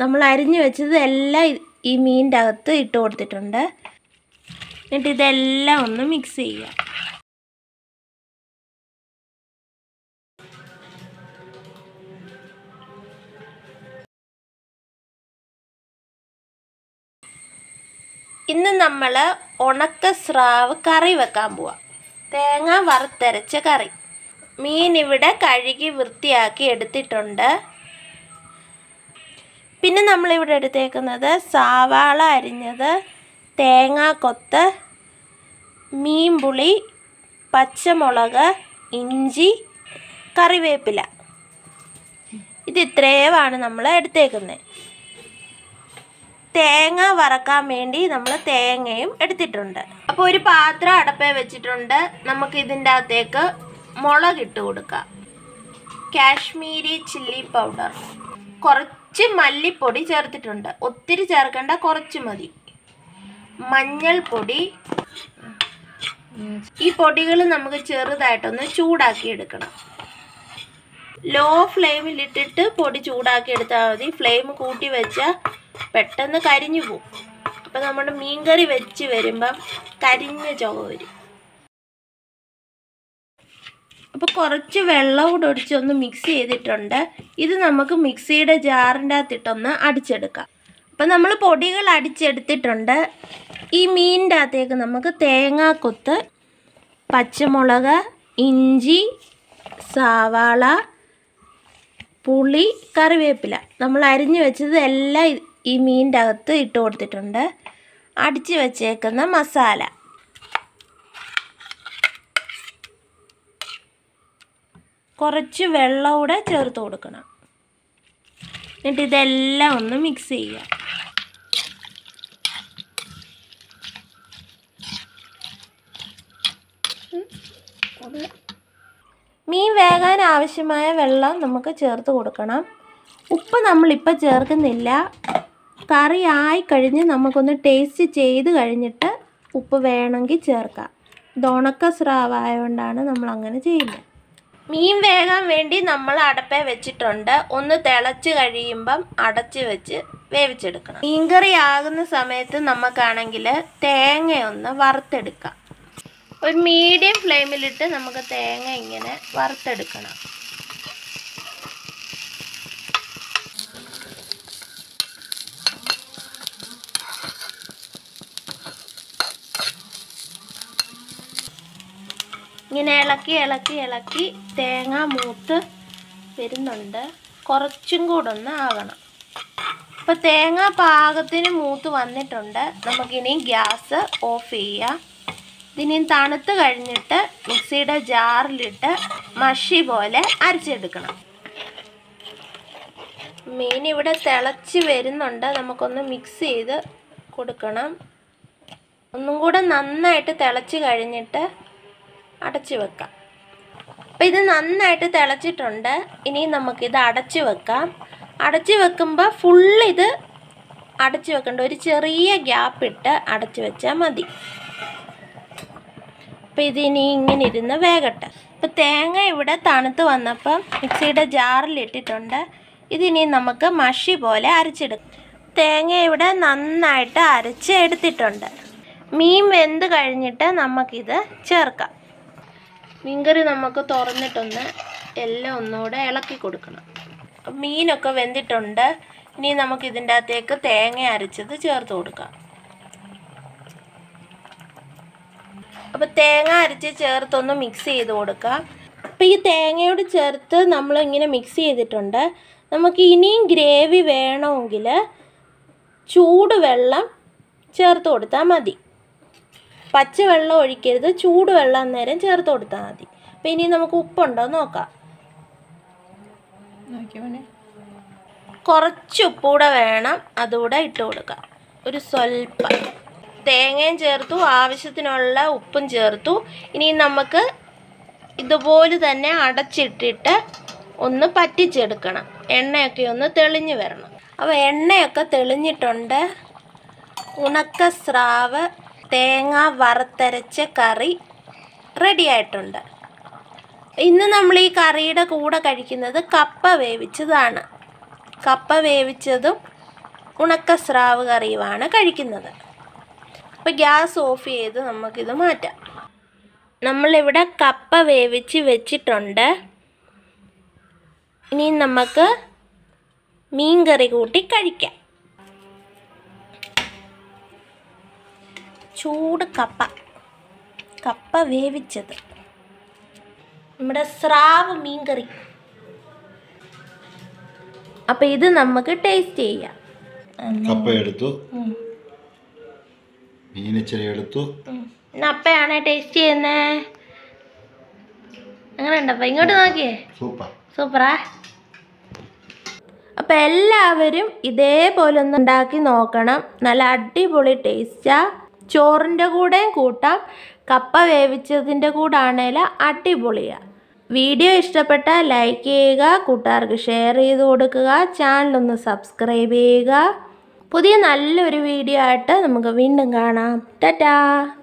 നമ്മൾ അരിഞ്ഞു വെച്ചത് എല്ലാം ഇ- ഈ മീനിൻ്റെ അകത്ത് ഇട്ട് കൊടുത്തിട്ടുണ്ട് എന്നിട്ട് ഇതെല്ലാം ഒന്ന് മിക്സ് ചെയ്യുക ഇന്ന് നമ്മൾ ഉണക്ക സ്രാവ് കറി വെക്കാൻ പോവാം തേങ്ങ വറുത്തരച്ച കറി മീൻ ഇവിടെ കഴുകി വൃത്തിയാക്കി എടുത്തിട്ടുണ്ട് പിന്നെ നമ്മളിവിടെ എടുത്തേക്കുന്നത് സവാള അരിഞ്ഞത് തേങ്ങാക്കൊത്ത് മീൻപുളി പച്ചമുളക് ഇഞ്ചി കറിവേപ്പില ഇത് ഇത്രയുമാണ് നമ്മൾ എടുത്തേക്കുന്നത് തേങ്ങ വറക്കാൻ വേണ്ടി നമ്മൾ തേങ്ങയും എടുത്തിട്ടുണ്ട് അപ്പോൾ ഒരു പാത്രം അടപ്പേ വെച്ചിട്ടുണ്ട് നമുക്ക് ഇതിൻ്റെ അകത്തേക്ക് മുളക് ഇട്ട് കൊടുക്കാം കാശ്മീരി ചില്ലി പൗഡർ കുറച്ച് മല്ലിപ്പൊടി ചേർത്തിട്ടുണ്ട് ഒത്തിരി ചേർക്കേണ്ട കുറച്ച് മതി മഞ്ഞൾപ്പൊടി ഈ പൊടികൾ നമുക്ക് ചെറുതായിട്ടൊന്ന് ചൂടാക്കി എടുക്കണം ലോ ഫ്ലെയിമിലിട്ടിട്ട് പൊടി ചൂടാക്കി എടുത്താൽ മതി ഫ്ലെയിം കൂട്ടി വെച്ചാൽ പെട്ടെന്ന് കരിഞ്ഞു പോകും അപ്പം നമ്മുടെ മീൻകറി വെച്ച് വരുമ്പം കരിഞ്ഞ ചുവ വരും അപ്പോൾ കുറച്ച് വെള്ളം കൂടെ ഒഴിച്ച് ഒന്ന് മിക്സ് ചെയ്തിട്ടുണ്ട് ഇത് നമുക്ക് മിക്സിയുടെ ജാറിൻ്റെ അകത്തിട്ടൊന്ന് അടിച്ചെടുക്കാം അപ്പം നമ്മൾ പൊടികൾ അടിച്ചെടുത്തിട്ടുണ്ട് ഈ മീനിൻ്റെ അകത്തേക്ക് നമുക്ക് തേങ്ങാക്കൊത്ത് പച്ചമുളക് ഇഞ്ചി സവാള പുളി കറിവേപ്പില നമ്മൾ അരിഞ്ഞു വെച്ചത് എല്ലാം ഇ- ഈ മീനിൻ്റെ അകത്ത് ഇട്ട് കൊടുത്തിട്ടുണ്ട് അടിച്ച് വെച്ചേക്കുന്ന മസാല കുറച്ച് വെള്ളം കൂടെ ചേർത്ത് കൊടുക്കണം എന്നിട്ട് ഇതെല്ലാം ഒന്ന് മിക്സ് ചെയ്യുക മീൻ വേകാൻ ആവശ്യമായ വെള്ളം നമുക്ക് ചേർത്ത് കൊടുക്കണം ഉപ്പ് നമ്മളിപ്പോൾ ചേർക്കുന്നില്ല കറി ആയി കഴിഞ്ഞ് നമുക്കൊന്ന് ടേസ്റ്റ് ചെയ്ത് കഴിഞ്ഞിട്ട് ഉപ്പ് വേണമെങ്കിൽ ചേർക്കാം ഇത് ഉണക്ക സ്രാവായതുകൊണ്ടാണ് നമ്മൾ അങ്ങനെ ചെയ്യുന്നത് മീൻ വേകാൻ വേണ്ടി നമ്മൾ അടപ്പേ വെച്ചിട്ടുണ്ട് ഒന്ന് തിളച്ച് കഴിയുമ്പം അടച്ച് വെച്ച് വേവിച്ചെടുക്കണം മീൻകറി ആകുന്ന സമയത്ത് നമുക്കാണെങ്കിൽ തേങ്ങയൊന്ന് വറുത്തെടുക്കാം ഒരു മീഡിയം ഫ്ലെയിമിലിട്ട് നമുക്ക് തേങ്ങ ഇങ്ങനെ വറുത്തെടുക്കണം ഇങ്ങനെ ഇളക്കി ഇളക്കി ഇളക്കി തേങ്ങ മൂത്ത് വരുന്നുണ്ട് കുറച്ചും കൂടെ ഒന്ന് ആകണം അപ്പോൾ തേങ്ങ പാകത്തിന് മൂത്ത് വന്നിട്ടുണ്ട് നമുക്കിനി ഗ്യാസ് ഓഫ് ചെയ്യാം ഇതിനി തണുത്ത് കഴിഞ്ഞിട്ട് മിക്സിയുടെ ജാറിലിട്ട് മഷി പോലെ അരച്ചെടുക്കണം മീൻ ഇവിടെ തിളച്ച് വരുന്നുണ്ട് നമുക്കൊന്ന് മിക്സ് ചെയ്ത് കൊടുക്കണം ഒന്നും കൂടെ നന്നായിട്ട് തിളച്ച് കഴിഞ്ഞിട്ട് അടച്ച് വെക്കാം അപ്പം ഇത് നന്നായിട്ട് തിളച്ചിട്ടുണ്ട് ഇനി നമുക്കിത് അടച്ച് വെക്കാം അടച്ച് വെക്കുമ്പോൾ ഫുള്ള് ഇത് അടച്ച് വെക്കണ്ട ഒരു ചെറിയ ഗ്യാപ്പ് ഇട്ട് അടച്ച് വെച്ചാൽ മതി അപ്പം ഇതിനി ഇങ്ങനെ ഇരുന്ന് വേകട്ടെ അപ്പം തേങ്ങ ഇവിടെ തണുത്ത് വന്നപ്പം മിക്സിയുടെ ജാറിലിട്ടിട്ടുണ്ട് ഇതിനി നമുക്ക് മഷി പോലെ അരച്ചെടുക്കാം തേങ്ങ ഇവിടെ നന്നായിട്ട് അരച്ച് എടുത്തിട്ടുണ്ട് മീൻ വെന്ത് കഴിഞ്ഞിട്ട് നമുക്കിത് ചേർക്കാം മീൻകറി നമുക്ക് തുറന്നിട്ടൊന്ന് എല്ലാം ഒന്നുകൂടെ ഇളക്കി കൊടുക്കണം മീനൊക്കെ വെന്തിട്ടുണ്ട് ഇനി നമുക്ക് ഇതിൻ്റെ അകത്തേക്ക് തേങ്ങ അരച്ചത് ചേർത്ത് കൊടുക്കാം അപ്പോൾ തേങ്ങ അരച്ച് ചേർത്തൊന്ന് മിക്സ് ചെയ്ത് കൊടുക്കാം അപ്പോൾ ഈ തേങ്ങയോട് ചേർത്ത് നമ്മൾ ഇങ്ങനെ മിക്സ് ചെയ്തിട്ടുണ്ട് നമുക്ക് ഇനിയും ഗ്രേവി വേണമെങ്കിൽ ചൂടുവെള്ളം ചേർത്ത് കൊടുത്താൽ മതി പച്ചവെള്ളം ഒഴിക്കരുത് ചൂടുവെള്ളം അന്നേരം ചേർത്ത് കൊടുത്താൽ മതി അപ്പോൾ ഇനി നമുക്ക് ഉപ്പുണ്ടോ എന്ന് നോക്കാം കുറച്ച് ഉപ്പൂടെ വേണം അതുകൂടെ ഇട്ട് കൊടുക്കാം ഒരു സ്വല്പം തേങ്ങയും ചേർത്തു ആവശ്യത്തിനുള്ള ഉപ്പും ചേർത്തു ഇനി നമുക്ക് ഇതുപോലെ തന്നെ അടച്ചിട്ടിട്ട് ഒന്ന് പറ്റിച്ചെടുക്കണം എണ്ണയൊക്കെ ഒന്ന് തെളിഞ്ഞ് വരണം അപ്പോൾ എണ്ണയൊക്കെ തെളിഞ്ഞിട്ടുണ്ട് ഉണക്ക സ്രാവ് തേങ്ങ വറുത്തരച്ച കറി റെഡി ആയിട്ടുണ്ട് ഇന്ന് നമ്മൾ ഈ കറിയുടെ കൂടെ കഴിക്കുന്നത് കപ്പ വേവിച്ചതാണ് കപ്പ വേവിച്ചതും ഉണക്ക സ്രാവ് കറിയുമാണ് കഴിക്കുന്നത് അപ്പോൾ ഗ്യാസ് ഓഫ് ചെയ്ത് നമുക്കിത് മാറ്റാം നമ്മളിവിടെ കപ്പ വേവിച്ച് വെച്ചിട്ടുണ്ട് ഇനി നമുക്ക് മീൻ കറി കൂട്ടി കഴിക്കാം ചൂട് കപ്പ കപ്പ വേവിച്ചത് നമ്മുടെ സ്രാവ് മീൻ കറി അപ്പം ഇത് നമുക്ക് ടേസ്റ്റ് ചെയ്യാം കപ്പ എടുത്തു മീനിച്ചിരി എടുത്തു ഇന്ന് അപ്പയാണ് ടേസ്റ്റ് ചെയ്യുന്നേ അങ്ങനെ ഉണ്ടപ്പ ഇങ്ങോട്ട് നോക്കിയേ സൂപ്പർ സൂപ്പറാ അപ്പം എല്ലാവരും ഇതേപോലെ ഒന്ന് ഉണ്ടാക്കി നോക്കണം നല്ല അടിപൊളി ടേസ്റ്റാ ചോറിൻ്റെ കൂടെയും കൂട്ടാം കപ്പ വേവിച്ചതിൻ്റെ കൂടെ ആണേൽ അടിപൊളിയാണ് വീഡിയോ ഇഷ്ടപ്പെട്ടാൽ ലൈക്ക് ചെയ്യുക കൂട്ടുകാർക്ക് ഷെയർ ചെയ്ത് കൊടുക്കുക ചാനലൊന്ന് സബ്സ്ക്രൈബ് ചെയ്യുക പുതിയ നല്ലൊരു വീഡിയോ ആയിട്ട് നമുക്ക് വീണ്ടും കാണാം ടാറ്റാ